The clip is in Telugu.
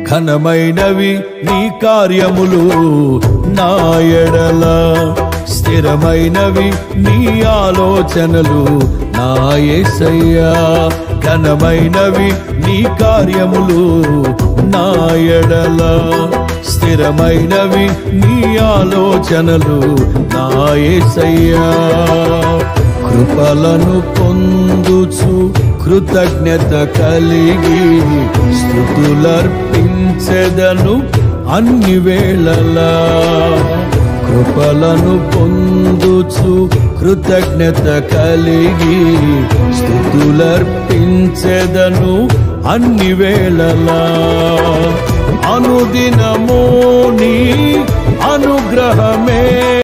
ఘనమైనవి నీ కార్యములు నా ఎడల స్థిరమైనవి నీ ఆలోచనలు నా యేసయ్యా ఘనమైనవి నీ కార్యములు నా ఎడల స్థిరమైనవి నీ ఆలోచనలు నా యేసయ్యా కృపలను పొందుచు కృతజ్ఞత కలిగి స్థుతులర్పించెదను అన్ని వేళలా కృపలను పొందుచు కృతజ్ఞత కలిగి స్థుతులర్పించెదను అన్ని వేళలా అనుదినము నీ అనుగ్రహమే